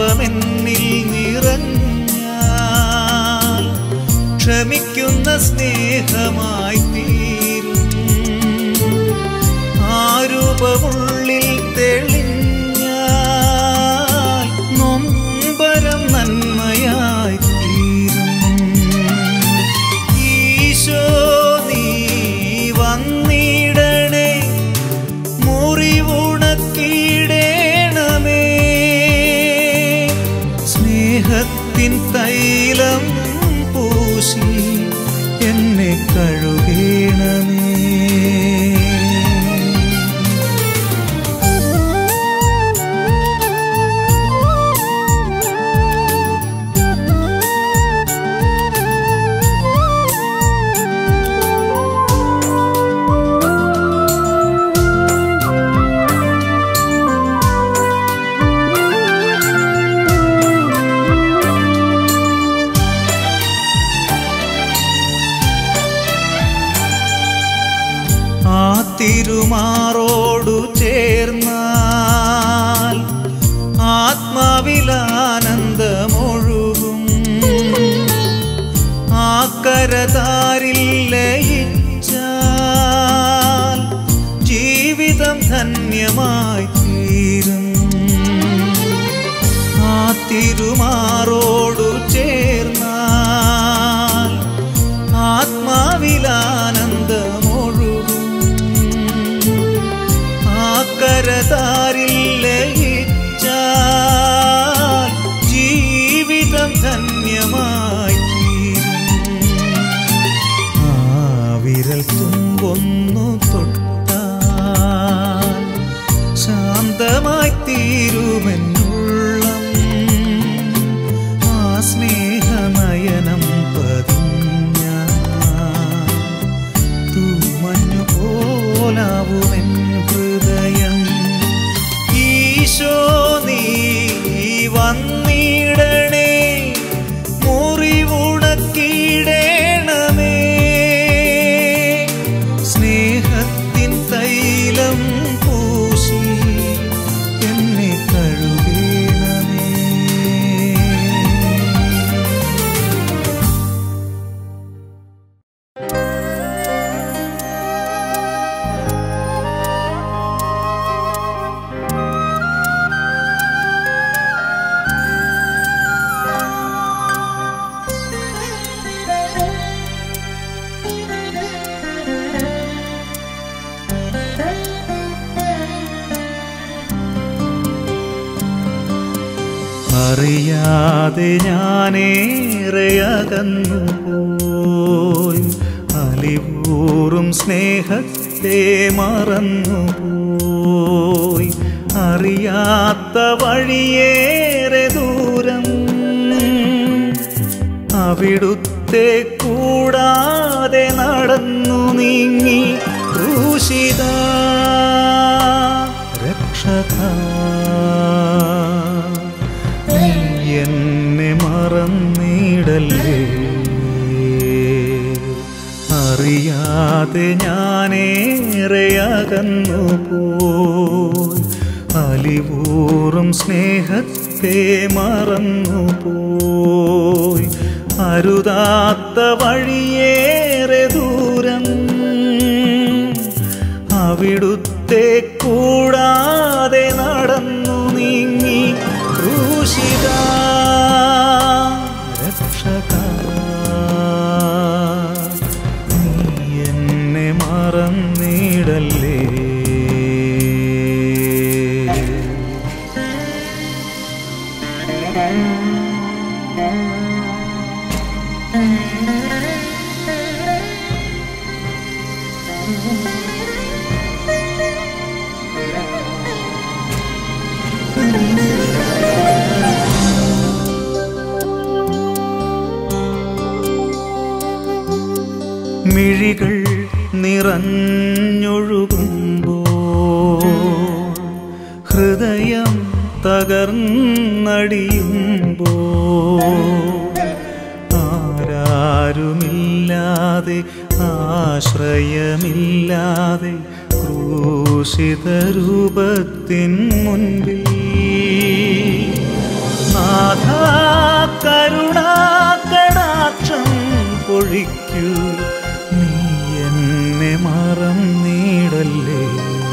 പാപമെന്നിൽ നിറഞ്ഞാൽ ക്ഷമിക്കുന്ന സ്നേഹമായി തീരും ആരൂപമുള്ളിൽ തെളിഞ്ഞാൽ നൊമ്പരം നന്മയായി തീരും ഈശോ നീ വന്നിടണേ മുറിവുണക്കിടേണമേ സ്നേഹത്തിൻ തൈലം പൂശി എന്നെ കഴുകേണമേ ആ തിരുമാറോടു ചേർന്നാൽ ആത്മാവിലാനന്ദമൊഴുകും ആ കരതാരിൽ ലയിച്ചാൽ ജീവിതം ധന്യമായി തീരും ആ തിരുമാറോടു ചേർന്നാൽ ആത്മാവിലാനന്ദമൊഴുകും ആ കരതാരിൽ ലയിച്ചാൽ ജീവിതം ധന്യമായി തീരും ആ വിരൽ തുമ്പൊന്നു തൊട്ടാൽ ശാന്തമായി തീരുമെന്നുള്ളം ആ സ്നേഹനയനം പതിഞ്ഞ തൂമഞ്ഞു പോലാവുമെൻ ഹൃദയം ഈശോ നീ വന്നിടണേ മുറിവുണക്കിടേണമേ സ്നേഹത്തിൻ തൈലം പൂശി എന്നെ കഴുകേണമേ അറിയാതെ ഞാനേറെ അകന്നു പോയി അലിവൂറും സ്നേഹത്തെ മറന്നു പോയി അറിയാത്ത വഴിയേറെ ദൂരം അവിടുത്തെ കൂടാതെ നടന്നു നീങ്ങി ക്രൂശിത രക്ഷക നീ എന്നെ മറന്നിടല്ലേ അറിയാതെ ഞാനേറെ അകന്നു പോയി അലിവൂറും സ്നേഹത്തെ മറന്നു പോയി അരുതാത്ത വഴിയേറെ ദൂരം അവിടുത്തെ കൂടാതെ നടന്നു നീങ്ങി ക്രൂശിത രക്ഷക നീ എന്നെ മറന്നിടല്ലേ മിഴികൾ നിറഞ്ഞൊഴുകുമ്പോ ഹൃദയം തകർന്നടിയുമ്പോ ആരാരുമില്ലാതെ ആശ്രയമില്ലാതെ ക്രൂശിത രൂപത്തിൻ മുൻപിൽ കരുണാകടാക്ഷം പൊഴിക്കൂ നീ എന്നെ മറന്നിടല്ലേ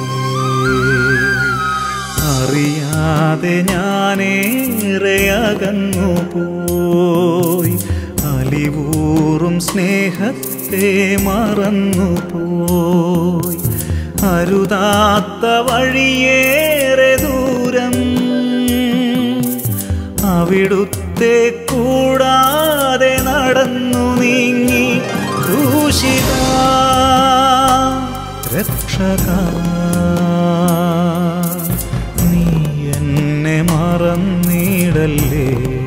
അറിയാതെ ഞാനേറെ അകന്നു പോയി അലിവൂറും സ്നേഹത്തെ മറന്നു പോയി അരുതാത്ത വഴിയേറെ ദൂരം അവിടുത്തെ കൂടാതെ നടന്നു നീങ്ങി ദൂഷിത രക്ഷക നീ എന്നെ മറന്നിടല്ലേ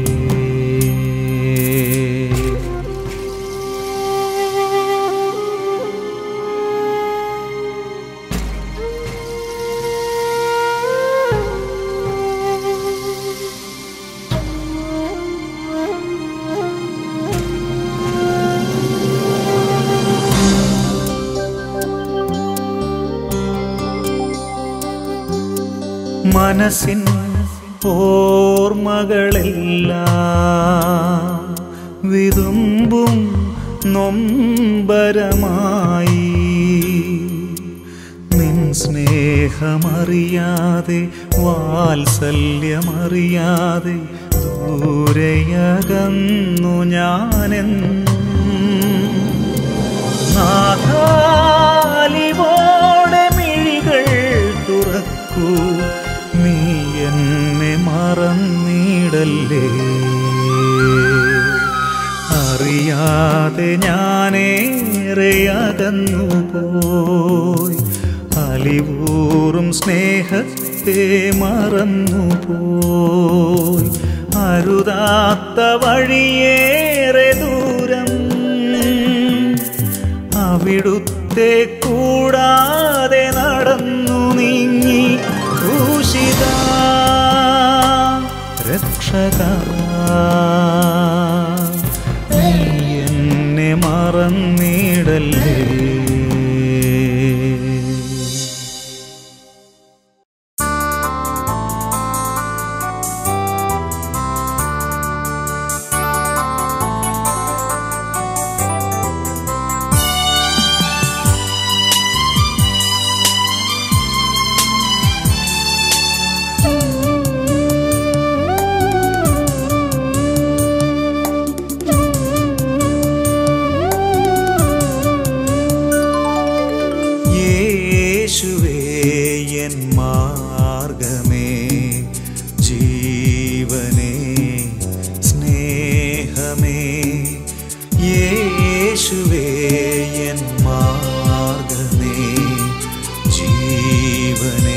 മനസ്സിൻ ഓർമ്മകളെല്ലാം വിതുമ്പും നൊമ്പരമായി നിൻ സ്നേഹമറിയാതെ വാത്സല്യമറിയാതെ ദൂരയകന്നു ഞാനെന്നും നാഥാലിവോടെ മിഴികൾ തുറക്കൂ നീ എന്നെ മറന്നിടല്ലേ അറിയാതെ ഞാനേറെ അകന്നു പോയി അലിവൂറും സ്നേഹത്തെ മറന്നു പോയി അരുതാത്ത വഴിയേറെ ദൂരം അവിടുത്തെ കൂടാതെ നടന്നു നീങ്ങി ഭൂഷിത രക്ഷക നീ എന്നെ മറന്നിടല്ലേ യേശുവേ എൻ മാർഗമേ ജീവനേ സ്നേഹമേ യേശുവേ എൻ മാർഗമേ ജീവനേ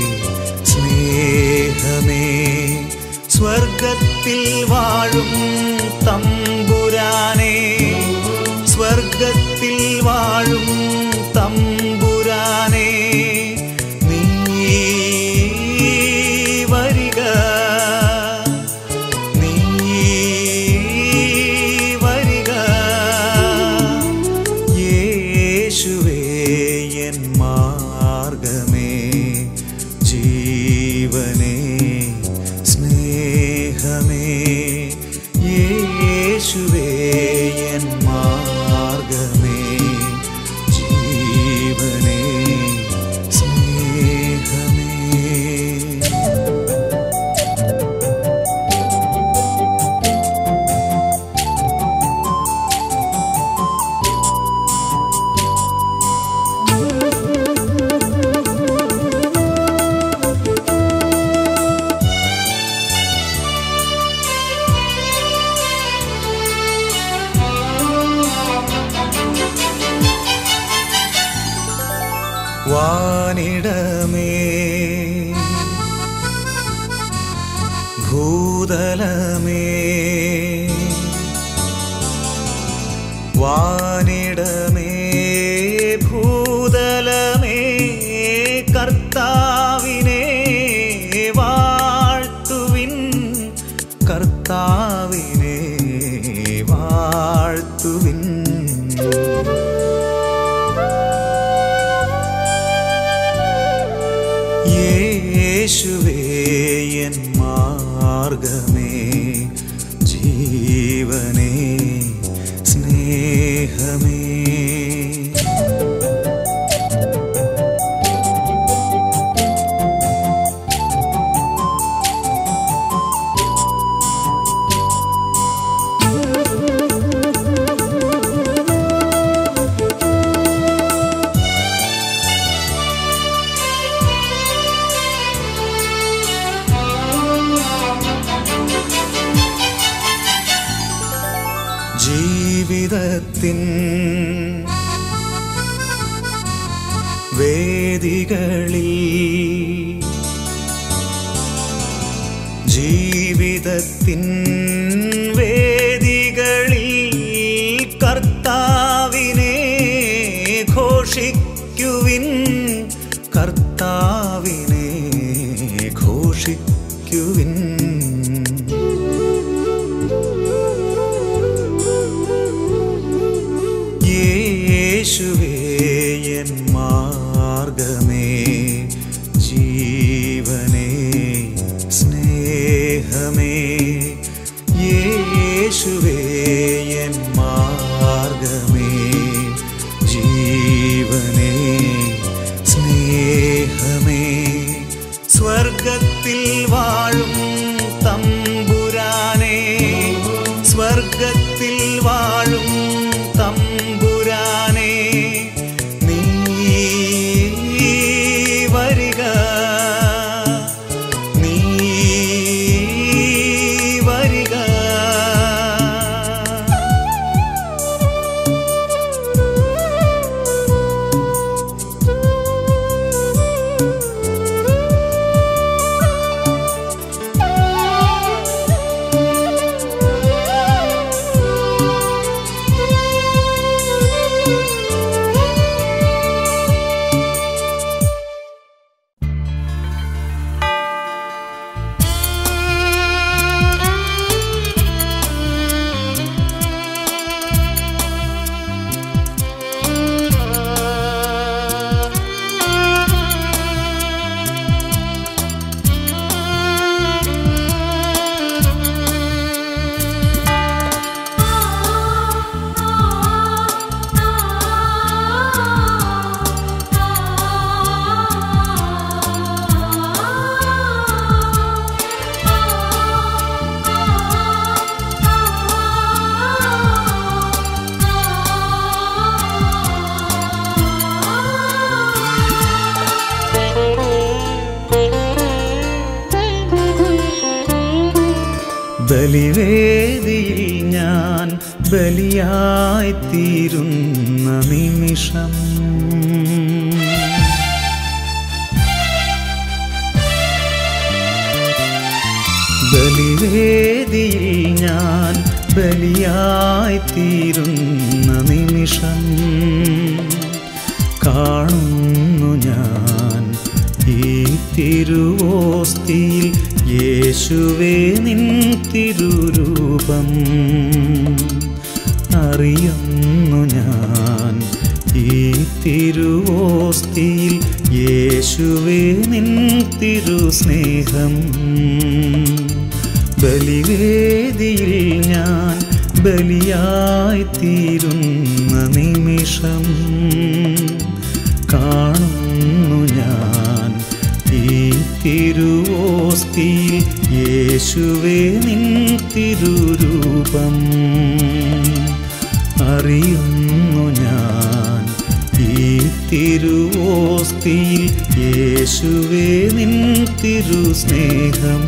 സ്നേഹമേ സ്വർഗത്തിൽ വാഴും തമ്പുരാനേ സ്വർഗത്തിൽ വാഴും തമ്പുരാനേ നീ വരിക നീ വരിക യേശുവേ എൻ മാർഗമേ ജീവനേ സ്നേഹമേ യേശുവേ എൻ മാർഗമേ ജീവനേ സ്നേഹമേ വാനിടമേ ഭൂതലമേ വാനിടമേ ഭൂതലമേ കർത്താവിനെ വാഴ്ത്തുവിൻ കർത്താവിനെ വാഴ്ത്തുവിൻ യേശുവേ എൻ മാർഗമേ ജീവനേ സ്വർഗത്തിൻ വേദികളിൽ ജീവിതത്തിൻ വേദികളിൽ കർത്താവിനെ ഘോഷിക്കുവിൻ കർത്താവിനെ ഘോഷിക്കുവിൻ യേശുവേ എൻ മാർഗമേ ജീവനേ സ്നേഹമേ യേശുവേ എൻ മാർഗമേ ജീവനേ സ്നേഹമേ സ്വർഗത്തിൽ വാഴും തമ്പുരാനേ സ്വർഗത്തിൽ വാഴും തമ്പുരാനേ നീ വരിക നീ വരിക ബലിവേദിയിൽ ഞാൻ ബലിയായി തീരുന്ന നിമിഷം ബലിവേദിയിൽ ഞാൻ ബലിയായി തീരുന്ന നിമിഷം കാണുന്നു ഞാൻ ഈ തിരുവോസ്തിയിൽ യേശുവേ നിൻ തിരുരൂപം അറിയുന്നു ഞാൻ ഈ തിരുവോസ്തിയിൽ യേശുവേ നിൻ തിരുസ്നേഹം ബലിവേദിയിൽ ഞാൻ ബലിയായി തീരുന്ന നിമിഷം കാണുന്നു ഞാൻ ഈ തിരുവോസ്തിയിൽ യേശുവേ നിൻ തിരുരൂപം അറിയുന്നു ഞാൻ ഈ തിരുവോസ്തിയിൽ യേശുവേ നിൻ തിരുസ്നേഹം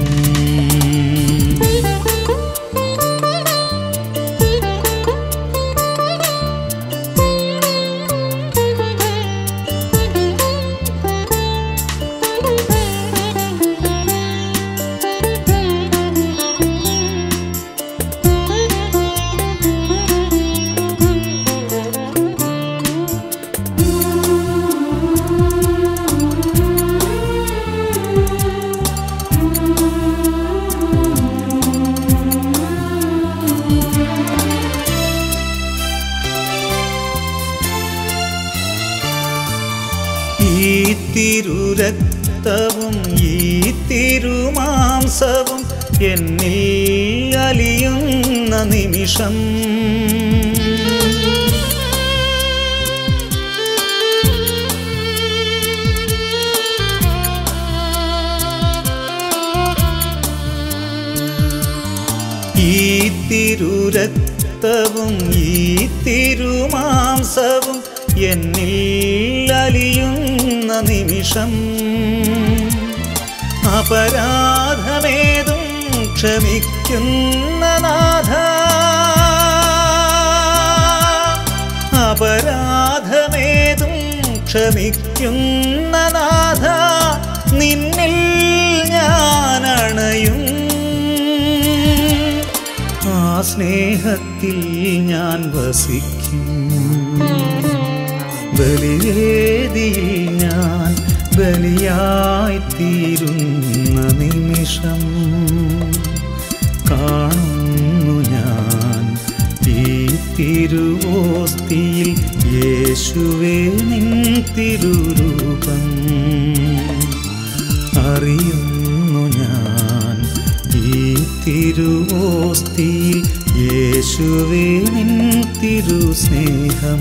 ഈ തിരുരക്തവും ഈ തിരുമാംസവും എന്നിൽ അലിയുന്ന നിമിഷം ഈ തിരുരക്തവും ഈ തിരുമാംസവും എന്നിൽ അലിയുന്ന നിമിഷം അപരാധമേതും ക്ഷമിക്കുന്ന നാഥ ക്ഷമിക്കുന്ന നാഥ നിന്നിൽ ഞാൻ അണയും ആ സ്നേഹത്തിൽ ഞാൻ വസിക്കും ബലിവേദിയിൽ ഞാൻ ബലിയായിത്തീരുന്ന നിമിഷം കാണുന്നു ഞാൻ ഈ തിരുവോസ്തിയിൽ യേശുവേ നിൻ തിരുരൂപം അറിയുന്നു ഞാൻ ഈ തിരുവോസ്തിയിൽ യേശുവേ നിൻ തിരുസ്നേഹം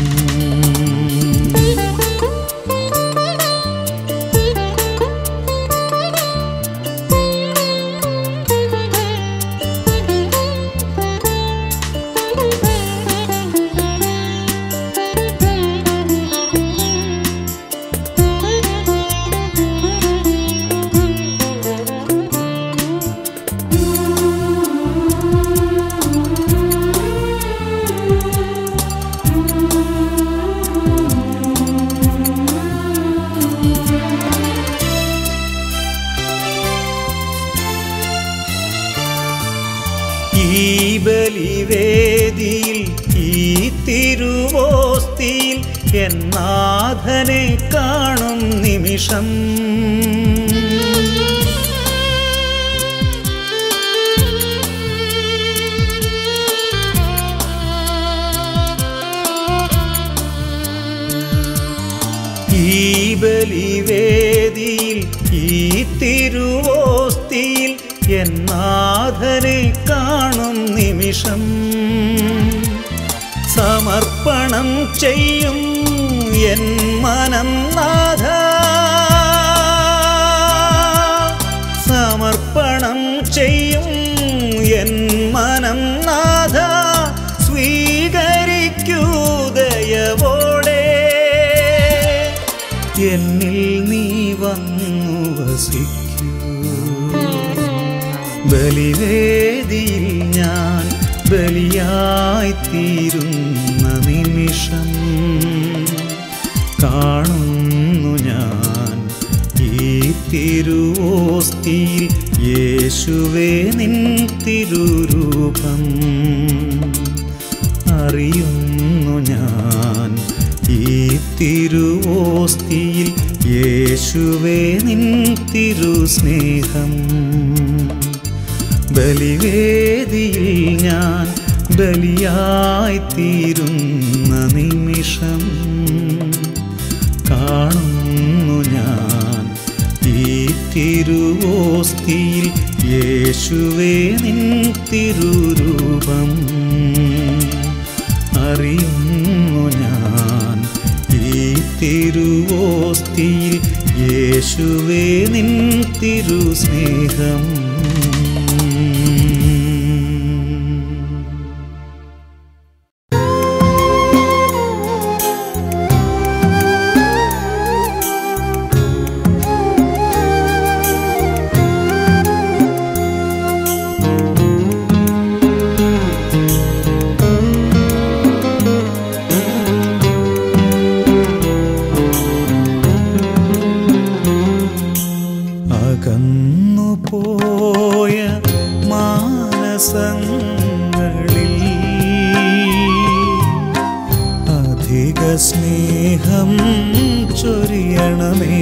ഈ ബലിവേദിയിൽ ഈ തിരുവോസ്തിയിൽ എന്നാഥനെ കാണും നിമിഷം ഈ ബലിവേദിയിൽ ഈ തിരുവോസ്തിയിൽ എന്നാഥനെ കാണും നിമിഷം സമർപ്പണം ചെയ്യും എൻ മനം നാഥ സമർപ്പണം ചെയ്യും എൻ മനം നാഥ സ്വീകരിക്കൂ ദയവോടെ എന്നിൽ നീ വന്നു വസിക്കൂ ബലിവേദിയിൽ ഞാൻ ബലിയായിത്തീരുന്ന നിമിഷം കാണുന്നു ഞാൻ ഈ തിരുവോസ്തിയിൽ യേശുവേ നിൻ തിരുരൂപം അറിയുന്നു ഞാൻ ഈ തിരുവോസ്തിയിൽ യേശുവേ നിൻ തിരുസ്നേഹം ബലിവേദിയിൽ ഞാൻ ബലിയായിത്തീരുന്ന നിമിഷം കാണുന്നു ഞാൻ ഈ തിരുവോസ്തിയിൽ യേശുവേ നിൻ തിരുരൂപം അറിയുന്നു ഞാൻ ഈ തിരുവോസ്തിയിൽ യേശുവേ നിൻ തിരുസ്നേഹം അകന്നു പോയ മാനസങ്ങളിൽ അധിക സ്നേഹം ചൊരിയണമേ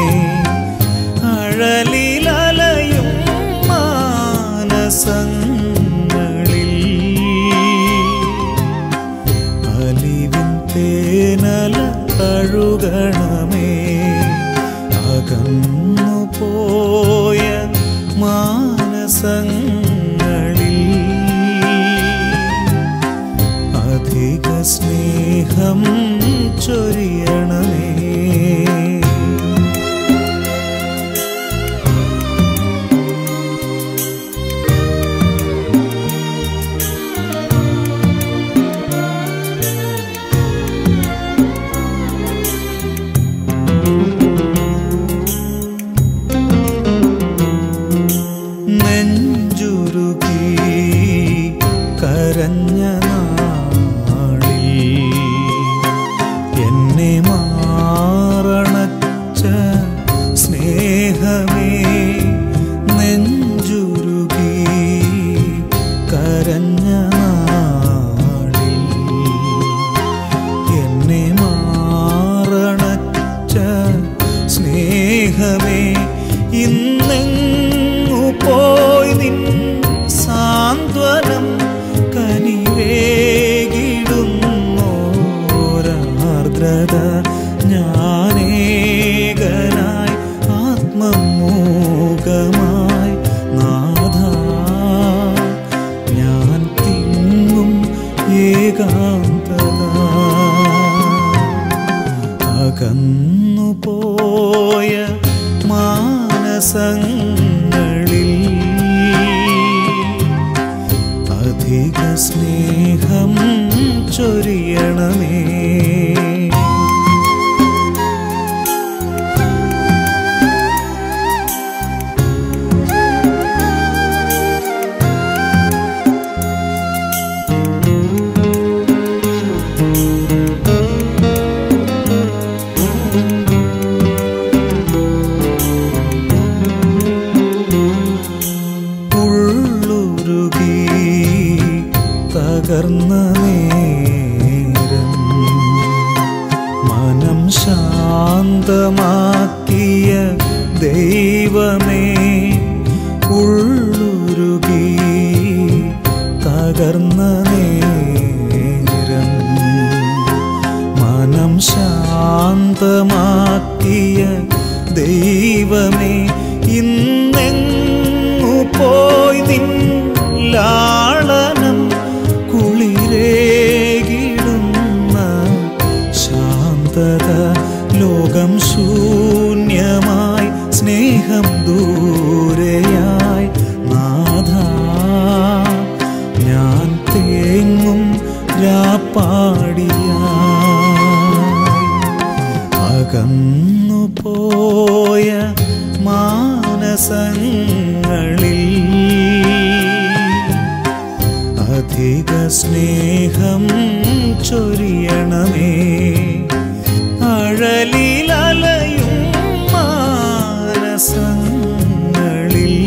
അഴലിലലയും മാനസങ്ങളിൽ അലിവിൻ തേനല കഴുകണമേ അകന്നു പോയ മാനസങ്ങളിൽ അധിക സ്നേഹം ചൊരിയണമേ ജന്മം മൂകമായി നാഥ ഞാൻ തിങ്ങും ഏകാന്തത അകന്നു പോയ മാനസങ്ങളിൽ അധിക സ്നേഹം ചൊരിയണമേ ഉള്ളുരുകി തകർന്ന നേരം മനം ശാന്തമാക്കിയ ദൈവമേ ഉള്ളുരുകി തകർന്ന നേരം മനം ശാന്തമാക്കിയ ദൈവമേ ഇന്നെങ്ങു പോയി നിൻ ലാളനം കുളിരേകിടുന്ന ശാന്തത ലോകം ശൂന്യമായി സ്നേഹം ദൂരെയായി നാഥ ഞാൻ തേങ്ങും രാപ്പാടിയായി അകന്നു പോയ മാനസങ്ങളിൽ അധിക സ്നേഹം ചൊരിയണമേ അഴലിലലയും മാനസങ്ങളിൽ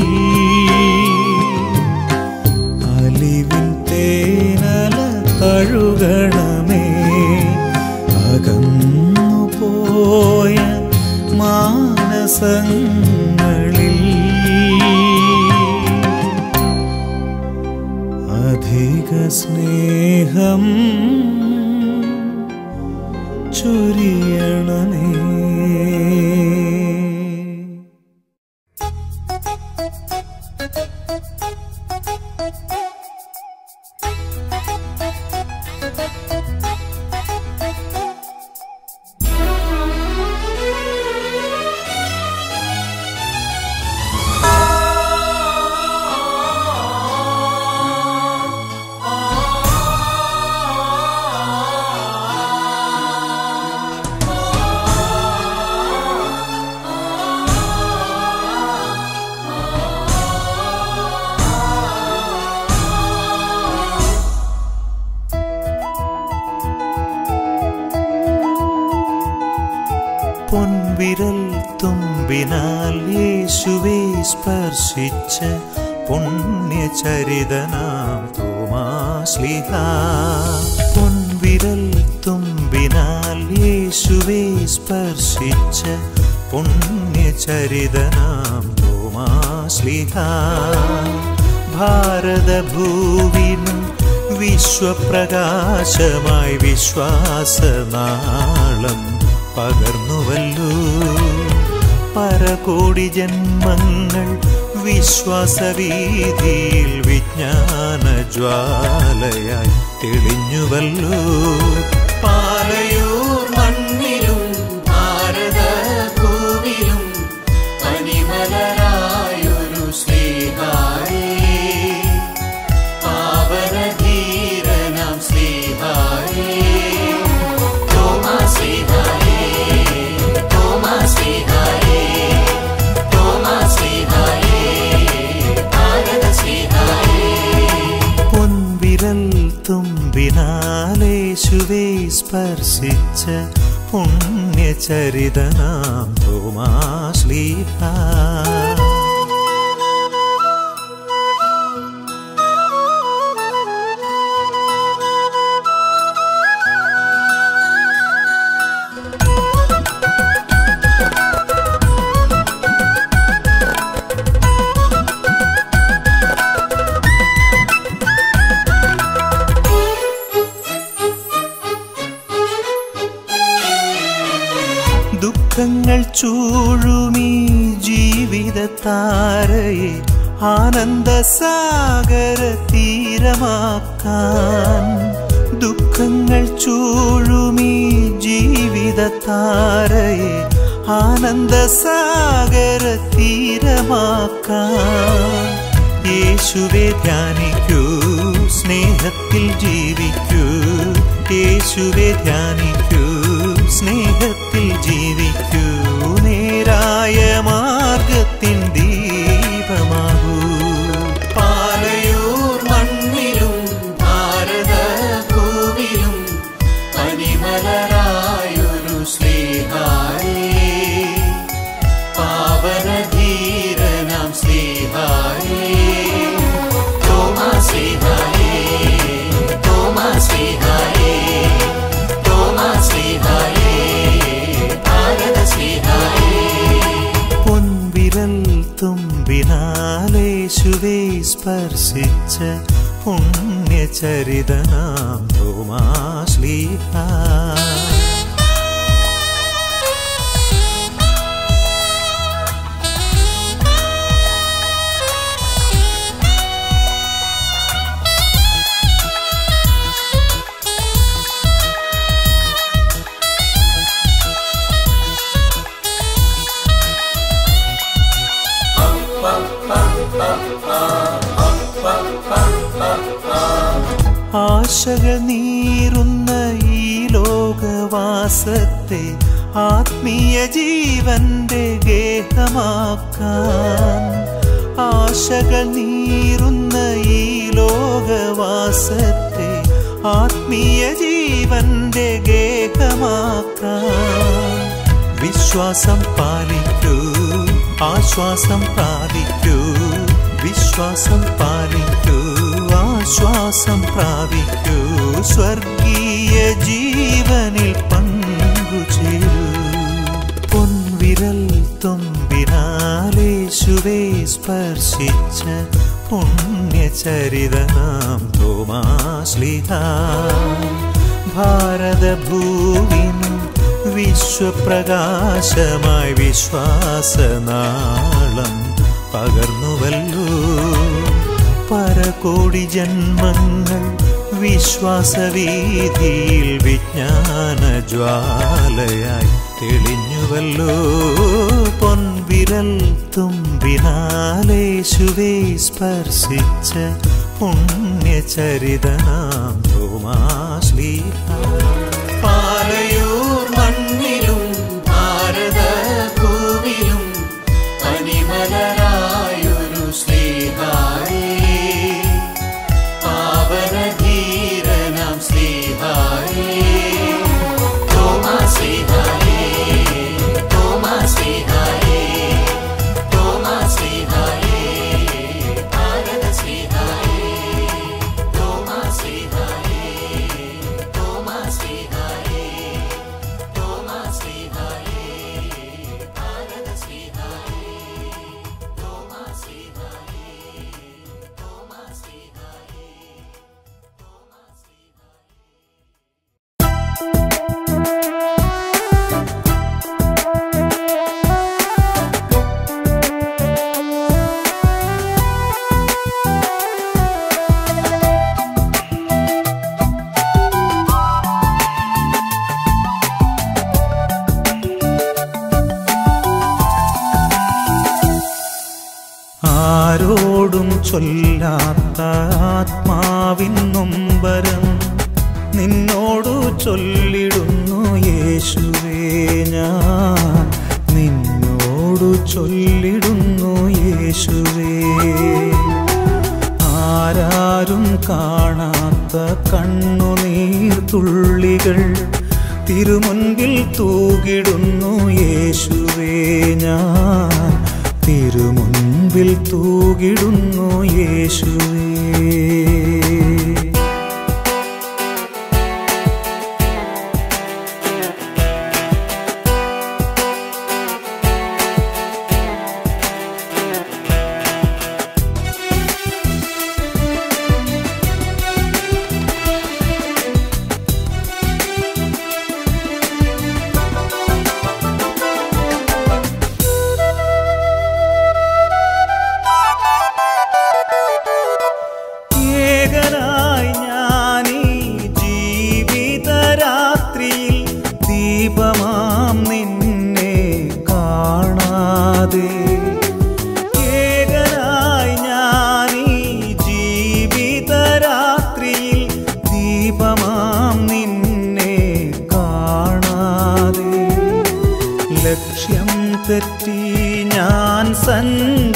അലിവിൻ തേനല തഴുകണമേ അകന്നു പോയ മാനസങ്ങളിൽ അധിക സ്നേഹം ചൊരിയണമേ പൊൻവിരൽ തുമ്പിനാൽ യേശുവെ സ്പർശിച്ച് പുണ്യചരിതനാം തോമാശ്ലിഹ പൊൻവിരൽ തുമ്പിനാൽ യേശുവെ സ്പർശിച്ച് പുണ്യചരിതനാം തോമാശ്ലിഹ ഭാരതഭൂവിനും വിശ്വപ്രകാശമായി വിശ്വാസനാളം പകർന്നുവല്ലോ പരകോടി ജന്മങ്ങൾ വിശ്വാസവീതിയിൽ വിജ്ഞാന ജ്വാലയായി തെളിഞ്ഞുവല്ലോ പാലയൂർ മണ്ണിലും ഭാരത ഭൂവിലും പനിമലരായൊരു ശ്രീഹായേ പാവനധീരനാം ശ്രീഹായേ തോമാ ശ്രീഹായേ തോമാ ശ്രീഹായേ തോമാ ശ്രീഹായേ ഭാരത ശ്രീഹായേ പൊൻവിരൽ തുമ്പിനാലേശുവേ സ്പർശിച്ച പുണ്യചരിതനാം തോമാശ്ലീഹ ദുഃഖങ്ങൾ ചൂഴുമീ ജീ ജീവിതത്താരയെ ആനന്ദസാഗര തീരമാക്കാൻ ദുഃഖങ്ങൾ ചൂഴുമീ ജീവിതത്താരയെ ആനന്ദസാഗര തീരമാക്കാൻ യേശുവെ ധ്യാനിക്കൂ സ്നേഹത്തിൽ ജീവിക്കൂ യേശുവെ ധ്യാനിക്കൂ സ്നേഹത്തിൽ ജീവിക്കൂ നേരായ മാർഗത്തിൻ ദീപമാകൂ പാലയൂർ മണ്ണിലും ഭാരത ഭൂവിലും പനിമലരായൊരു സ്നേഹായേ പാവനധീരനാം സ്നേഹായേ തോമാ സ്നേഹായേ തോമാ സ്നേഹായേ തോമാ സ്നേഹായേ ഭാരത സ്നേഹായേ പൊൻവിരൽ തുമ്പിനാലേശുവേ സ്പർശിച്ച പുണ്യചരിതനാം തോമാശ്ലീഹ ആശകൾ നീറുന്ന ഈ ലോകവാസത്തെ ആത്മീയ ജീവന്റെ ഗേഹമാക്കാൻ ആശകൾ നീറുന്ന ഈ ലോകവാസത്തെ ആത്മീയ ജീവന്റെ ഗേഹമാക്കാൻ വിശ്വാസം പാലിക്കൂ ആശ്വാസം പ്രാപിക്കൂ വിശ്വാസം പാലിക്കൂ ആശ്വാസം പ്രാപിക്കൂ സ്വർഗീയ ജീവനിൽ പങ്കുചേരൂ പൊൻവിരൽ തുമ്പിനാലേശുവേ സ്പർശിച്ച പുണ്യചരിതനാം തോമാശ്ലിഹ ഭാരതഭൂവിനും വിശ്വപ്രകാശമായി വിശ്വാസനാളം പകർന്നുവല്ലോ പരകോടി ജന്മങ്ങൾ വിശ്വാസവീതിയിൽ വിജ്ഞാന ജ്വാലയായി തെളിഞ്ഞുവല്ലോ പൊൻവിരൽ തുമ്പിനാലേശുവേ സ്പർശിച്ച പുണ്യചരിതനാം തോമാശ്ലീഹ പാലയൂർ മണ്ണിലും ഭാരത ഭൂവിലും പനിമലരായൊരു സ്നേഹായേ പാവനധീരനാം സ്നേഹായേ തോമാ സ്നേഹായേ തോമാ സ്നേഹായേ തോമാ സ്നേഹായേ ഭാരത സ്നേഹായേ തോമാ സ്നേഹായേ തോമാ സ്നേഹായേ തോമാ സ്നേഹായേ ഭാരത സ്നേഹായേ തോമാ സ്നേഹായേ തോമാ സ്നേഹായേ തോമാ സ്നേഹായേ ആരോടും ചൊല്ലാത്ത ആത്മാവിൻ നൊമ്പരം നിന്നോടു ചൊല്ലിടുന്നു യേശുവേ ഞാൻ നിന്നോടു ചൊല്ലിടുന്നു യേശുവേ ആരാരും കാണാത്ത കണ്ണുനീർ തുള്ളികൾ തിരുമുൻപിൽ തൂകിടുന്നു യേശുവേ ഞാൻ തിരുമുൻപിൽ തൂകിടുന്നു യേശുവേ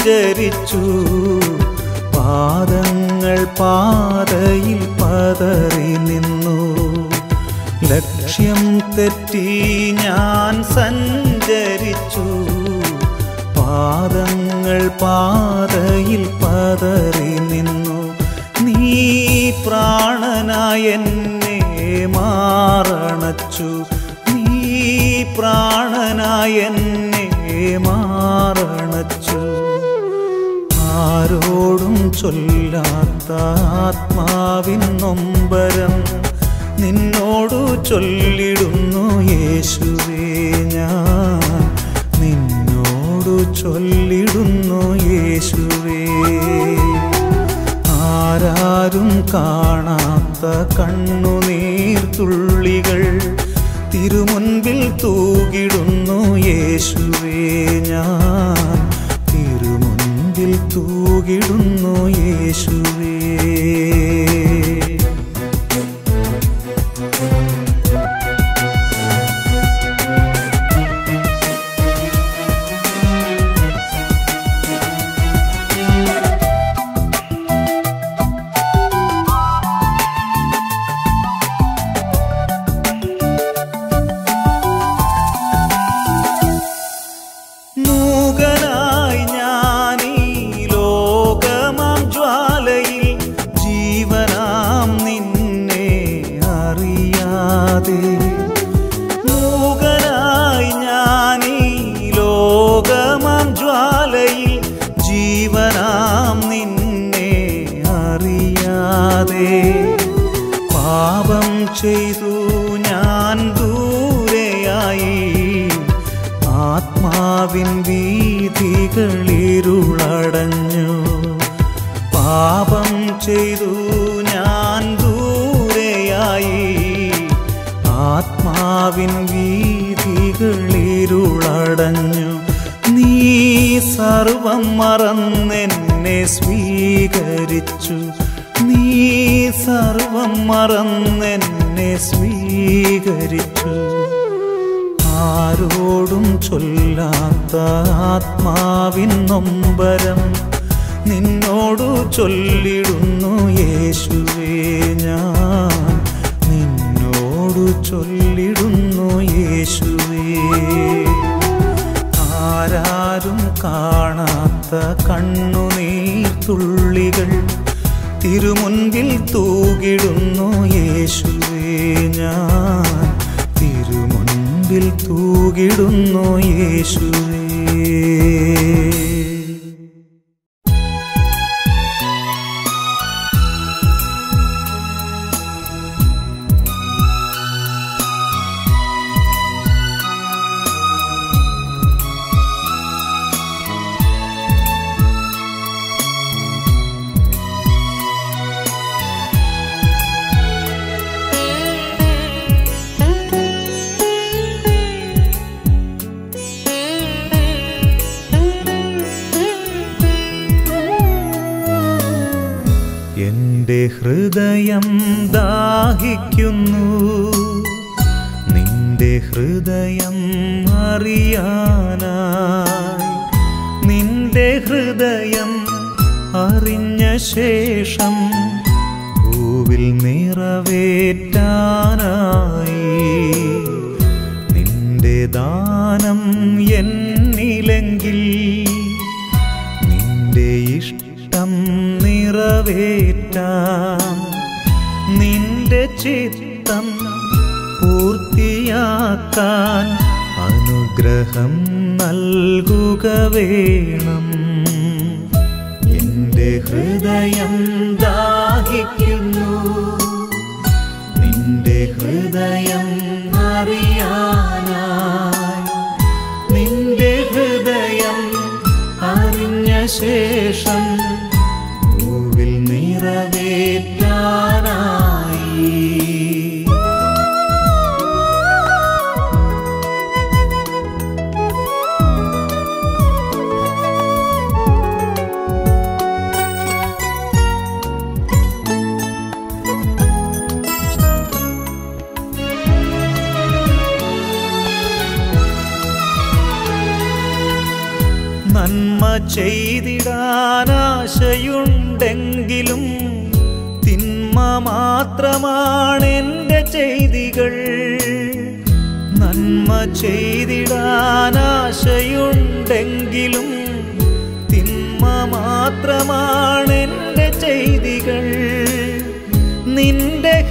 സഞ്ചരിച്ചു പാദങ്ങൾ പാതയിൽ പതറി നിന്നു ലക്ഷ്യം തെറ്റി ഞാൻ സഞ്ചരിച്ചു പാദങ്ങൾ പാതയിൽ പതറി നിന്നു നീ പ്രാണനായ എന്നെ മാറണച്ചു നീ പ്രാണനായ എന്നെ മാറണച്ചു ആരോടും ചൊല്ലാത്ത ആത്മാവിൻ നൊമ്പരം നിന്നോടു ചൊല്ലിടുന്നു യേശുവേ ഞാൻ നിന്നോടു ചൊല്ലിടുന്നു യേശുവേ ആരാരും കാണാത്ത കണ്ണുനീർ തുള്ളികൾ തിരുമുൻപിൽ തൂകിടുന്നു യേശുവേ ഞാൻ തിരുമുൻപിൽ തൂകിടുന്നു യേശുവേ മൂകനായി ഞാനീ ലോകമാം ജ്വാലയിൽ ജീവനാം നിന്നെ അറിയാതെ മൂകനായി ഞാനീ ലോകമാം ജ്വാലയിൽ ജീവനാം നിന്നെ അറിയാതെ പാപം ചെയ്തു ഞാൻ ദൂരെയായി ആത്മാവിൻ വീതികളിരുളടഞ്ഞു പാപം ചെയ്തു ഞാൻ ദൂരെയായി ആത്മാവിൻ വീതികളിരുളടഞ്ഞു നീ സർവം മറന്നെന്നെ സ്വീകരിച്ചു നീ സർവം മറന്നെന്നെ സ്വീകരിച്ചു ആരോടും ചൊല്ലാത്ത ആത്മാവിൻ നൊമ്പരം നിന്നോടു ചൊല്ലിടുന്നു യേശുവേ ഞാൻ നിന്നോടു ചൊല്ലിടുന്നു യേശുവേ ആരാരും കാണാത്ത കണ്ണുനീർ തുള്ളികൾ തിരുമുൻപിൽ തൂകിടുന്നു യേശുവേ ഞാൻ തിരുമുൻപിൽ തൂകിടുന്നു യേശുവേ എന്റെ ഹൃദയം ദാഹിക്കുന്നു നിന്റെ ഹൃദയം അറിയാനായി നിന്റെ ഹൃദയം അറിഞ്ഞ ശേഷം ഭൂവിൽ നിറവേറ്റാനായി നിന്റെ ദാനം എന്നിലെങ്കിൽ നിന്റെ ഇഷ്ടം നിറവേറ്റാം നിന്റെ ചിത്തം പൂർത്തിയാക്കാൻ അനുഗ്രഹം നൽകുക വേണം എന്റെ ഹൃദയം ദാഹിക്കുന്നു നിന്റെ ഹൃദയം അറിയാനായി നിന്റെ ഹൃദയം അറിഞ്ഞ ശേഷം ഭൂവിൽ നിറവേറ്റാനായി നന്മ ചെയ്തിടാൻ ചെയ്തിടാനാശയുണ്ടെങ്കിലും തിന്മ മാത്രമാണ് എൻ്റെ ചെയ്തികൾ നന്മ ചെയ്തിടാനാശയുണ്ടെങ്കിലും തിന്മ മാത്രമാണ് എൻ്റെ ചെയ്തികൾ നിന്റെ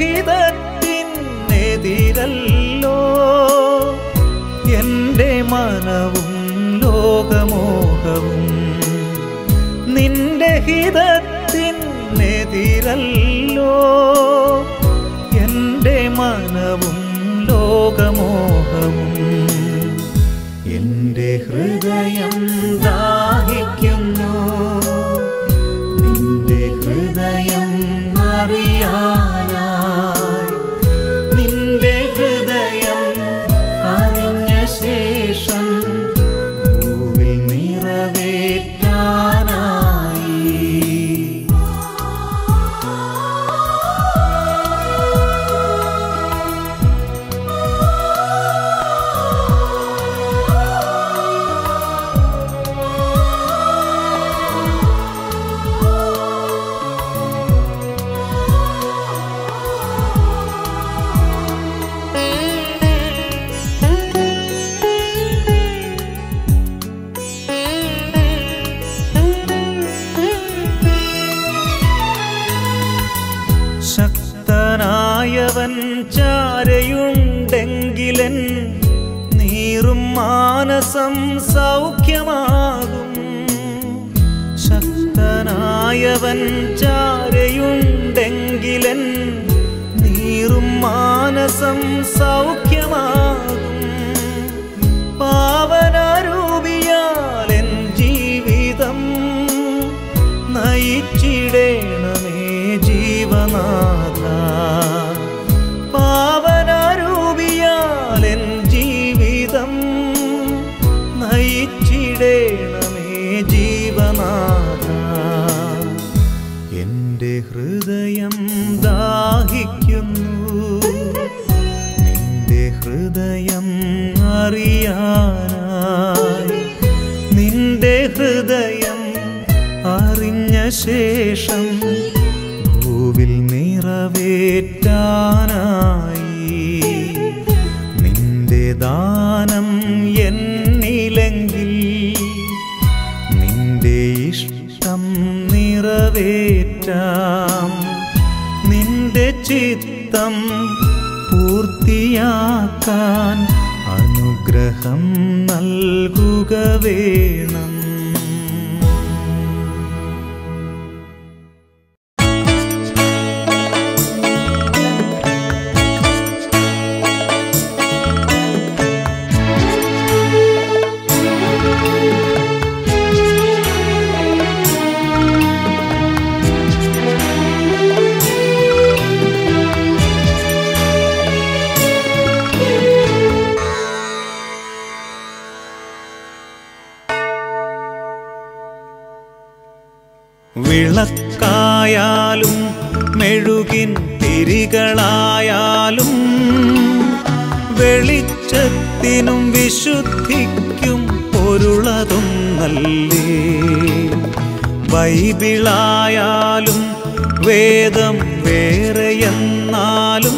ഹിതത്തിനെതിരല്ലോ എൻ്റെ മനവും ലോകമോഹവും നിന്റെ ഹിതത്തിനെതിരല്ലോ എൻ്റെ മനവും ലോകമോഹവും എൻ്റെ ഹൃദയം ദാഹിക്കുന്നു നിന്റെ ഹൃദയം അറിയാനായി നിന്റെ ഹൃദയം അറിഞ്ഞ ശേഷം ഭൂവിൽ നിറവേറ്റാനായി ശക്തനായവൻ ചാരയുണ്ടെങ്കിലൻ നീറും മാനസം സൗഖ്യമാകും ശക്തനായവൻ ചാരയുണ്ടെങ്കിലൻ നീറും മാനസം സൗഖ്യമാകും പാവനരൂപിയാൽ എൻ ജീവിതം നയിച്ചിടേണമേ ജീവനാഥ പാവനരൂപിയാൽ എൻ ജീവിതം നയിച്ചിടേണമേ ജീവനാഥ എൻ്റെ ഹൃദയം ദാഹിക്കുന്നു നിന്റെ ഹൃദയം അറിയാനായി നിന്റെ ഹൃദയം അറിഞ്ഞ ശേഷം ഭൂവിൽ നിറവേറ്റാനായി നിന്റെ ദാനം എന്നിലെങ്കിൽ നിന്റെ ഇഷ്ടം നിറവേറ്റാം നിന്റെ ചിത്തം പൂർത്തിയാക്കാൻ അനുഗ്രഹം നൽകുക വേണം വിളക്കായാലും മെഴുകിൻ തിരികളായാലും വെളിച്ചത്തിനും വിശുദ്ധിക്കും പൊരുളതൊന്നല്ലേ ബൈബിളായാലും വേദം വേറെയെന്നാലും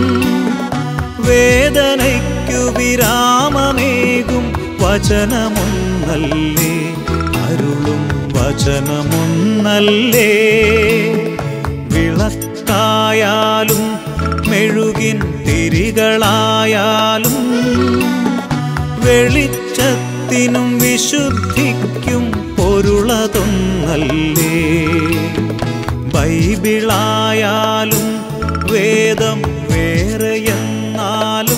വേദനയ്ക്കു വിരാമമേകും വചനമൊന്നല്ലേ അരുളും വചനമൊന്നല്ലേ വിളക്കായാലും മെഴുകിൻ തിരികളായാലും വെളിച്ചത്തിനും വിശുദ്ധിക്കും പൊരുളതൊന്നല്ലേ ബൈബിളായാലും വേദം വേറെയെന്നാലും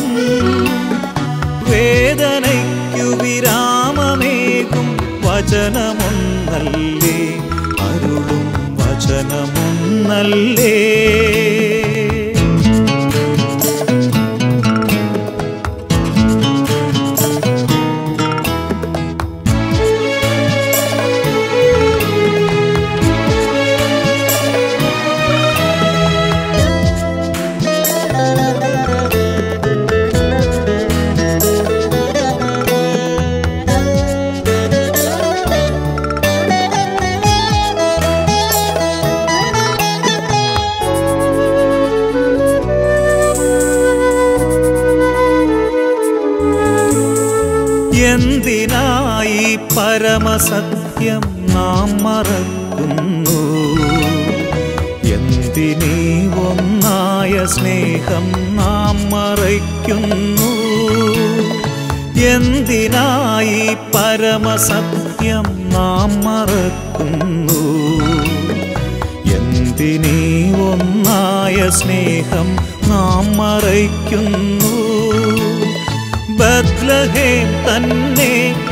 വേദനയ്ക്കു വിരാമമേകും വചനമൊന്നല്ലേ അരുളും വചനമൊന്നല്ലേ Thank you. പരമസത്യം നാം മറക്കുന്നു എന്തിനീ ഒന്നായ സ്നേഹം നാം മറയ്ക്കുന്നു എന്തിനായി പരമസത്യം നാം മറക്കുന്നു എന്തിനീ ഒന്നായ സ്നേഹം നാം മറയ്ക്കുന്നു ബദ്ലഹേം തന്നെ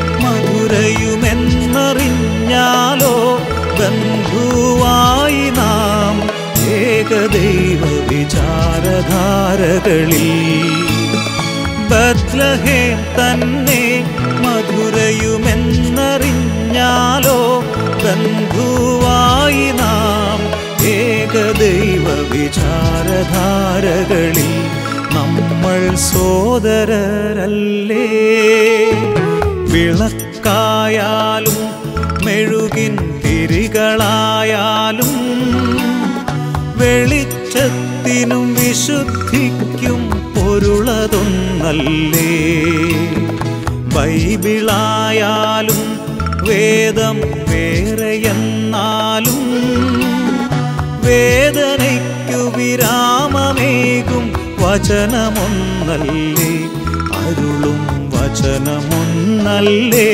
മധുരയുമെന്നറിഞ്ഞാലോ ബന്ധുവായി നാം ഏകദൈവ വിചാരധാരകളിൽ ബദ്ലഹേം തന്നെ മധുരയുമെന്നറിഞ്ഞാലോ ബന്ധുവായി നാം ഏകദൈവ വിചാരധാരകളിൽ നമ്മൾ സോദരരല്ലേ വിളക്കായാലും മെഴുകിൻ തിരികളായാലും വെളിച്ചത്തിനും വിശുദ്ധിക്കും പൊരുളതൊന്നല്ലേ ബൈബിളായാലും വേദം വേറെയെന്നാലും വേദനയ്ക്കു വിരാമമേകും വചനമൊന്നല്ലേ അരുളും വചനമൊന്നല്ലേ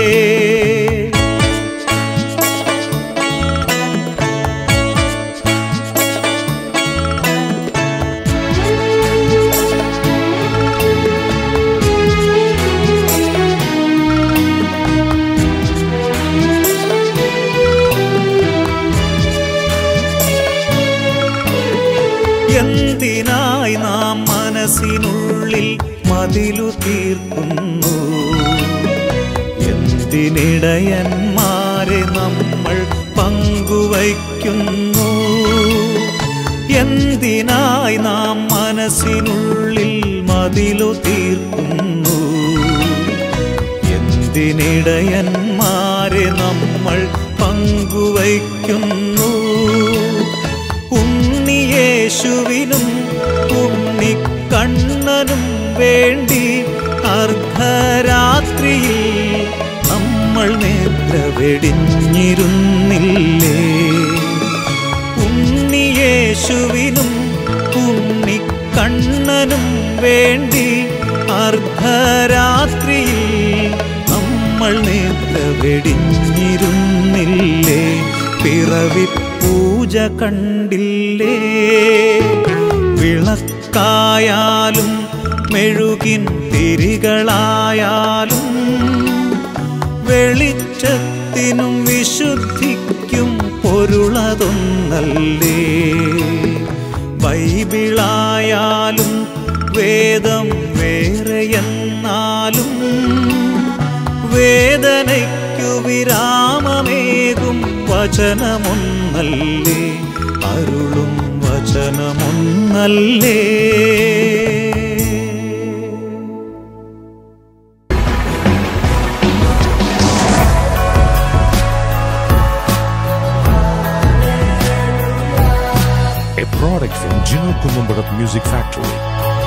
എന്തിനായി നാം മനസ്സിനുള്ളിൽ മതിലു തീർക്കുന്നു എന്തിനിടയന്മാരെ നമ്മൾ പങ്കുവയ്ക്കുന്നു എന്തിനായി നാം മനസ്സിനുള്ളിൽ മതിലു തീർക്കുന്നു എന്തിനിടയന്മാരെ നമ്മൾ പങ്കുവയ്ക്കുന്നു ഉണ്ണിയേശുവിനും ഉണ്ണിക്കണ്ണനും വേണ്ടി അർദ്ധരാത്രിയിൽ നമ്മൾ നേത്ര വെടിഞ്ഞിരുന്നില്ലേ ഉണ്ണിയേശുവിനും ഉണ്ണിക്കണ്ണനും വേണ്ടി അർദ്ധരാത്രിയിൽ നമ്മൾ നേത്ര വെടിഞ്ഞിരുന്നില്ലേ പിറവി പൂജ കണ്ടില്ലേ വിളക്കായാലും മെഴുകിൻ തിരികളായാലും വെളിച്ചത്തിനും വിശുദ്ധിക്കും പൊരുളതൊന്നല്ലേ ബൈബിളായാലും വേദം വേറെയെന്നാലും വേദനയ്ക്കു വിരാമമേകും വചനമൊന്നല്ലേ അരുളും വചനമൊന്നല്ലേ a product from Gino Columbarat Music Factory.